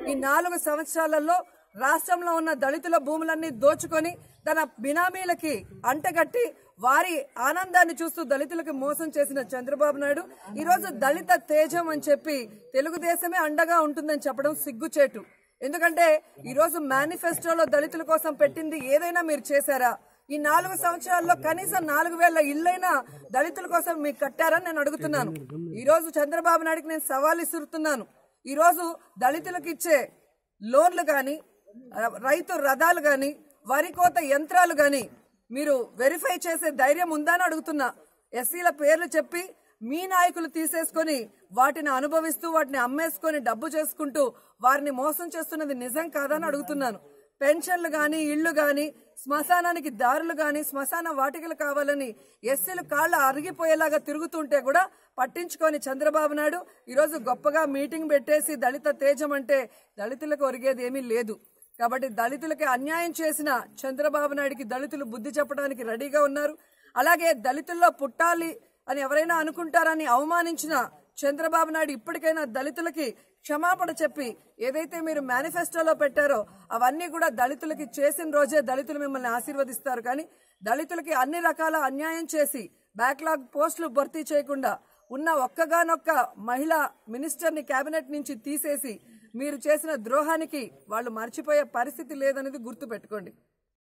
ఈ నాలుగు సంవత్సరాలలో రాష్ట్రంలో ఉన్న దళితుల భూములన్నీ దోచుకొని తన బినామీలకి అంటగట్టి వారి ఆనందాన్ని చూస్తూ దళితులకు మోసం చేసిన చంద్రబాబు నాయుడు ఈ రోజు దళిత తేజం అని చెప్పి తెలుగుదేశమే అండగా ఉంటుందని చెప్పడం సిగ్గుచేటు ఎందుకంటే ఈ రోజు మేనిఫెస్టోలో దళితుల కోసం పెట్టింది ఏదైనా మీరు చేశారా ఈ నాలుగు సంవత్సరాల్లో కనీసం నాలుగు వేల ఇళ్ళైనా దళితుల కోసం మీకు కట్టారని నేను అడుగుతున్నాను ఈ రోజు చంద్రబాబు నాయుడుకి నేను సవాల్ ఇస్తున్నాను ఈ రోజు దళితులకు ఇచ్చే లోన్లు గాని ర- రైతు రథాలు గాని వరి కోత యంత్రాలు గాని మీరు వెరిఫై చేసే ధైర్యం ఉందా అని అడుగుతున్నా ఎస్సీల పేర్లు చెప్పి మీ నాయకులు తీసేసుకొని వాటిని అనుభవిస్తూ వాటిని అమ్మేసుకొని డబ్బు చేసుకుంటూ వారిని మోసం చేస్తున్నది నిజం కాదని అడుగుతున్నాను పెన్షన్లు గాని ఇళ్లు గాని శ్మశానానికి దారులు గాని శ్మశాన వాటికలు కావాలని ఎస్సీలు కాళ్ళు అరిగిపోయేలాగా తిరుగుతుంటే కూడా పట్టించుకొని చంద్రబాబు నాయుడు ఈరోజు గొప్పగా మీటింగ్ పెట్టేసి దళిత తేజం అంటే దళితులకు ఒరిగేది ఏమీ లేదు కాబట్టి దళితులకి అన్యాయం చేసిన చంద్రబాబు నాయుడికి దళితులు బుద్ధి చెప్పడానికి రెడీగా ఉన్నారు అలాగే దళితుల్లో పుట్టాలి అని ఎవరైనా అనుకుంటారని అవమానించిన చంద్రబాబు నాయుడు ఇప్పటికైనా దళితులకి క్షమాపణ చెప్పి ఏదైతే మీరు మేనిఫెస్టోలో పెట్టారో అవన్నీ కూడా దళితులకి చేసిన రోజే దళితులు మిమ్మల్ని ఆశీర్వదిస్తారు కానీ దళితులకి అన్ని రకాల అన్యాయం చేసి బ్యాక్లాగ్ పోస్టులు భర్తీ చేయకుండా ఉన్న ఒక్కగానొక్క మహిళా మినిస్టర్ని కేబినెట్ నుంచి తీసేసి మీరు చేసిన ద్రోహానికి వాళ్ళు మర్చిపోయే పరిస్థితి లేదనేది గుర్తు పెట్టుకోండి